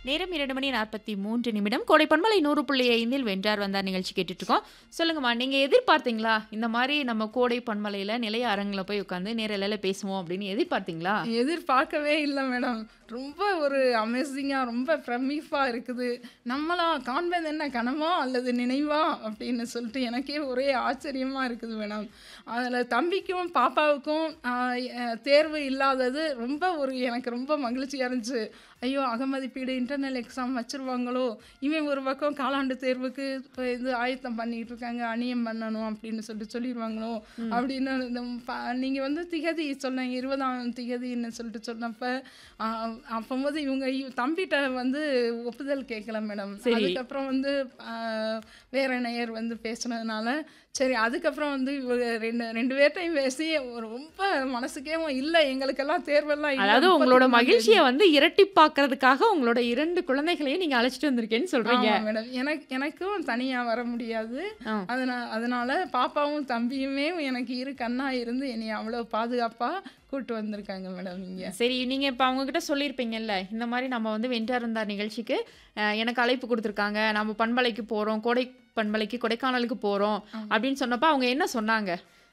நேரம் இரண்டு மணி நாற்பத்தி மூன்று நிமிடம் கோடை பண்பலை நூறு புள்ளி ஐந்தில் வென்றார் வந்தார் நிகழ்ச்சி கேட்டுட்டு இருக்கோம் சொல்லுங்கம்மா நீங்க எதிர்பார்த்தீங்களா இந்த மாதிரி நம்ம கோடை பண்பலையில நிலைய அரங்குல போய் உட்காந்து நேரில் பேசுவோம் அப்படின்னு எதிர்பார்த்தீங்களா எதிர்பார்க்கவே இல்லை மேடம் ரொம்ப ஒரு அமேசிங்காக ரொம்ப பிரமிப்பாக இருக்குது நம்மளா காண்பது என்ன கனவா அல்லது நினைவா அப்படின்னு சொல்லிட்டு எனக்கே ஒரே ஆச்சரியமாக இருக்குது மேடம் அதில் தம்பிக்கும் பாப்பாவுக்கும் ஆஹ், எ- தேர்வு இல்லாதது ரொம்ப ஒரு எனக்கு ரொம்ப மகிழ்ச்சியாக இருந்துச்சு ஐயோ அகமதிப்பீடு இன்டர்னல் எக்ஸாம் வச்சிருவாங்களோ இவன் ஒரு பக்கம் காலாண்டு தேர்வுக்கு இப்ப இது ஆயத்தம் பண்ணிட்டு இருக்காங்க அணியம் பண்ணணும் அப்படின்னு சொல்லிட்டு சொல்லிடுவாங்களோ அப்படின்னு இந்த ப- நீங்க வந்து திகதி சொன்னீங்க இருபதாம் திகதின்னு சொல்லிட்டு சொன்னப்ப ஆஹ், அப்போது இவங்க இவ- தம்பிட்ட வந்து ஒப்புதல் கேட்கல மேடம் சரி. அதுக்கப்புறம் வந்து ஆஹ், வேற நேயர் வந்து பேசுனதுனால சரி அதுக்கப்புறம் வந்து இவங்க ரெண்டு ரெண்டு பேர்ட்டையும் பேசி ஒரு ரொம்ப மனசுக்கே இல்லை எங்களுக்கெல்லாம் தேர்வெல்லாம் இல்ல, அதாவது உங்களோட 31 மகிழ்ச்சியை வந்து இரட்டிப்பாக்குறதுக்காக உங்களோட இரண்டு குழந்தைகளையும் நீங்க அழைச்சிட்டு வந்திருக்கேன்னு சொல்றீங்க ஆமா மேடம் எனக்கு எனக்கும் தனியா வர முடியாது ஆ. அதனால அதனால பாப்பாவும் தம்பியுமே எனக்கு இரு கண்ணா இருந்து என்னை அவ்வளவு பாதுகாப்பா கூட்டு வந்திருக்காங்க மேடம் இங்க சரி நீங்க இப்ப அவங்க கிட்ட சொல்லியிருப்பீங்கல்ல இந்த மாதிரி நம்ம வந்து வென்றார் இருந்தார் நிகழ்ச்சிக்கு அஹ், எனக்கு அழைப்பு கொடுத்துருக்காங்க நம்ம பண்பலைக்கு போறோம் கோடை பண்பலைக்கு கொடைக்கானலுக்கு போறோம் அப்படின்னு சொன்னப்ப அவங்க என்ன சொன்னாங்க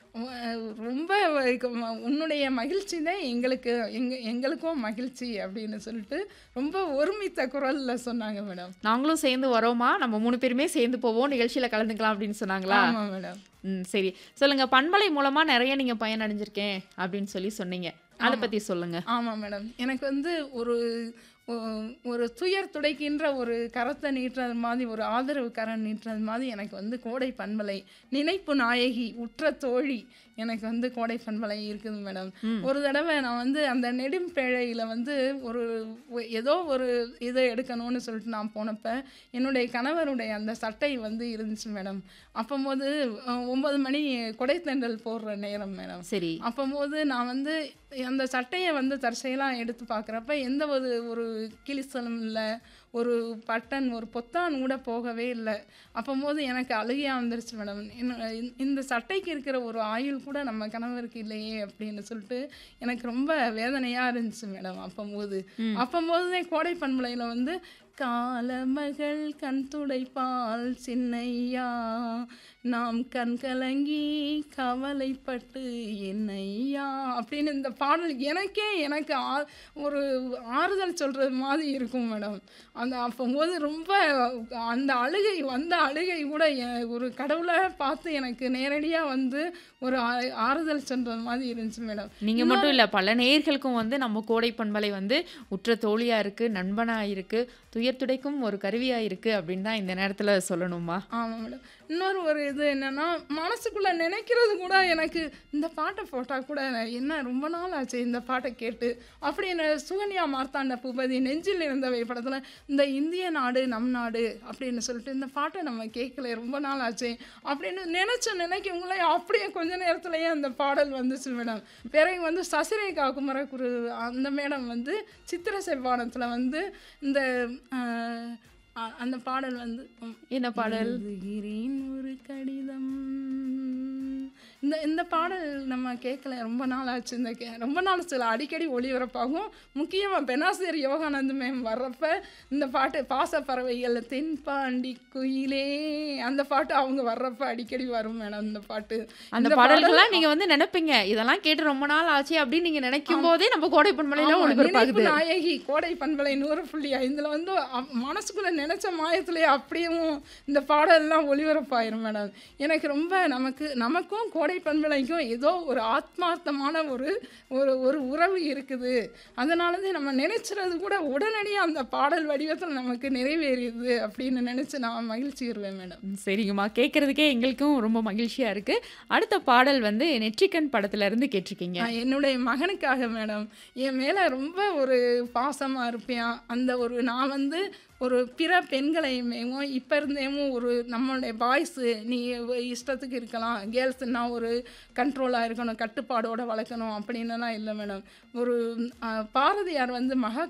உ- ரொம்ப வ- உன்னுடைய மகிழ்ச்சி தான் எங்களுக்கு எங்க எங்களுக்கும் மகிழ்ச்சி அப்படின்னு சொல்லிட்டு ரொம்ப ஒருமித்த குரல்ல சொன்னாங்க மேடம் நாங்களும் சேர்ந்து வரோமா நம்ம மூணு பேருமே சேர்ந்து போவோம் நிகழ்ச்சியில கலந்துக்கலாம் அப்படின்னு சொன்னாங்களா ஆமா மேடம் ம் சரி சொல்லுங்க பண்பலை மூலமா நிறைய நீங்க பயன் அடைஞ்சிருக்கேன் அப்படின்னு சொல்லி சொன்னீங்க அதை பத்தி சொல்லுங்க ஆமாம் மேடம் எனக்கு வந்து ஒரு ஒ- ஒரு துயர் துடைக்கின்ற ஒரு கரத்தை நீட்டுறது மாதிரி ஒரு ஆதரவு கரம் நீட்டுறது மாதிரி எனக்கு வந்து கோடை பண்பலை நினைப்பு நாயகி உற்ற தோழி எனக்கு வந்து கோடை பண்பலை இருக்குது மேடம் ஒரு தடவை நான் வந்து அந்த நெடும்பேழையில் வந்து ஒரு ஒ- ஏதோ ஒரு இதை எடுக்கணும்னு சொல்லிட்டு நான் போனப்ப என்னுடைய கணவருடைய அந்த சட்டை வந்து இருந்துச்சு மேடம் அப்போது ஒன்பது மணி கொடைத்தண்டல் போடுற நேரம் மேடம் சரி அப்போது நான் வந்து அந்த சட்டையை வந்து தற்செயலாக எடுத்து பார்க்குறப்ப எந்த ஒரு ஒரு கிழிசலும் இல்லை ஒரு பட்டன் ஒரு பொத்தான் கூட போகவே இல்லை அப்போது எனக்கு அழுகையாக வந்துருச்சு மேடம் என்ன- இந்த- இந்த சட்டைக்கு இருக்கிற ஒரு ஆயுள் கூட நம்ம கணவருக்கு இல்லையே அப்படின்னு சொல்லிட்டு எனக்கு ரொம்ப வேதனையாக இருந்துச்சு மேடம் அப்போது அப்போது தான் கோடை பண்பலையில் வந்து காலமகள் கண் துடைப்பால் சின்னையா நாம் கண் கலங்கி கவலைப்பட்டு என்னையா அப்படின்னு இந்த பாடல் எனக்கே எனக்கு ஆ- ஒரு ஆறுதல் சொல்கிறது மாதிரி இருக்கும் மேடம் அந்த அப்போது ரொம்ப அந்த அழுகை வந்த அழுகை கூட எ- ஒரு கடவுளை பார்த்து எனக்கு நேரடியாக வந்து ஒரு ஆ- ஆறுதல் சொல்கிறது மாதிரி இருந்துச்சு மேடம் நீங்க மட்டும் இல்ல பல நேயர்களுக்கும் வந்து நம்ம கோடை பண்பலை வந்து உற்ற தோழியா இருக்கு நண்பனா இருக்கு துயர் துடைக்கும் ஒரு கருவியா இருக்கு அப்படின்னு தான் இந்த நேரத்துல சொல்லணுமா ஆமாம் மேடம் இன்னொரு ஒரு இது என்னன்னா மனசுக்குள்ளே நினைக்கிறது கூட எனக்கு இந்த பாட்டை போட்டால் கூட என்ன ரொம்ப நாள் ஆச்சு இந்த பாட்டை கேட்டு அப்படின்னு சுகன்யா மார்த்தாண்ட பூபதி நெஞ்சில் இருந்தவை படத்தில் இந்த இந்திய நாடு நம் நாடு அப்படின்னு சொல்லிட்டு இந்த பாட்டை நம்ம கேட்கல ரொம்ப நாள் ஆச்சு அப்படின்னு நினச்ச நினைக்கவங்களே அப்படியே கொஞ்ச நேரத்துலயே அந்த பாடல் வந்துச்சு மேடம் பிறகு வந்து சசிரேகா குமரகுரு அந்த மேடம் வந்து சித்திர செவ்வானத்தில் வந்து இந்த ஆஹ், அ- அந்த பாடல் வந்து உம், என்ன பாடல் எழுதுகிறேன் ஒரு கடிதம் இந்த இந்த பாடல் நம்ம கேட்கல ரொம்ப நாள் ஆச்சு இந்த கே ரொம்ப நாள் சில அடிக்கடி ஒளிபரப்பாகும் முக்கியமாக பெனாசிரியர் யோகானந்த் மேம் வர்றப்ப இந்த பாட்டு பாச பறவைகள் தென்பாண்டி குயிலே அந்த பாட்டு அவங்க வர்றப்ப அடிக்கடி வரும் மேடம் இந்த பாட்டு அந்த இந்த பாடல்கள்லாம் நீங்க வந்து நினைப்பீங்க இதெல்லாம் கேட்டு ரொம்ப நாள் ஆச்சு அப்படின்னு நீங்க நினைக்கும் போதே நம்ம கோடை பண்பலையில ஆமா, ஒளிபரப்பாகுது நினைப்பு நாயகி கோடை பண்பலை நூறு புள்ளி ஐந்துல வந்து அ- மனசுக்குள்ள நினைச்ச மாயத்திலே அப்படியும் இந்த பாடல்லாம் ஒளிபரப்பாயிரும் மேடம் எனக்கு ரொம்ப நமக்கு நமக்கும் கோடை பண்பலைக்கும் ஏதோ ஒரு ஆத்மார்த்தமான ஒரு ஒரு ஒரு உறவு இருக்குது அதனால தான் நம்ம நினைச்சிறது கூட உடனடியாக அந்த பாடல் வடிவத்தில் நமக்கு நிறைவேறியது அப்படின்னு நினைச்சு நான் மகிழ்ச்சிடுவேன் மேடம் ம், சரிங்கம்மா கேட்கறதுக்கே எங்களுக்கும் ரொம்ப மகிழ்ச்சியா இருக்கு அடுத்த பாடல் வந்து நெற்றிக்கண் படத்துல இருந்து கேட்டிருக்கீங்க நான் என்னுடைய மகனுக்காக மேடம் என் மேலே ரொம்ப ஒரு பாசமாக இருப்பேன் அந்த ஒரு நான் வந்து ஒரு பிற பெண்களையுமேவும் இப்போ இருந்தேவும் ஒரு நம்மளுடைய பாய்ஸு நீ இஷ்டத்துக்கு இருக்கலாம் கேர்ள்ஸ்னா ஒரு கண்ட்ரோலாக இருக்கணும் கட்டுப்பாடோட வளர்க்கணும் அப்படின்னுலாம் இல்லை மேடம் ஒரு அஹ், பாரதியார் வந்து மகா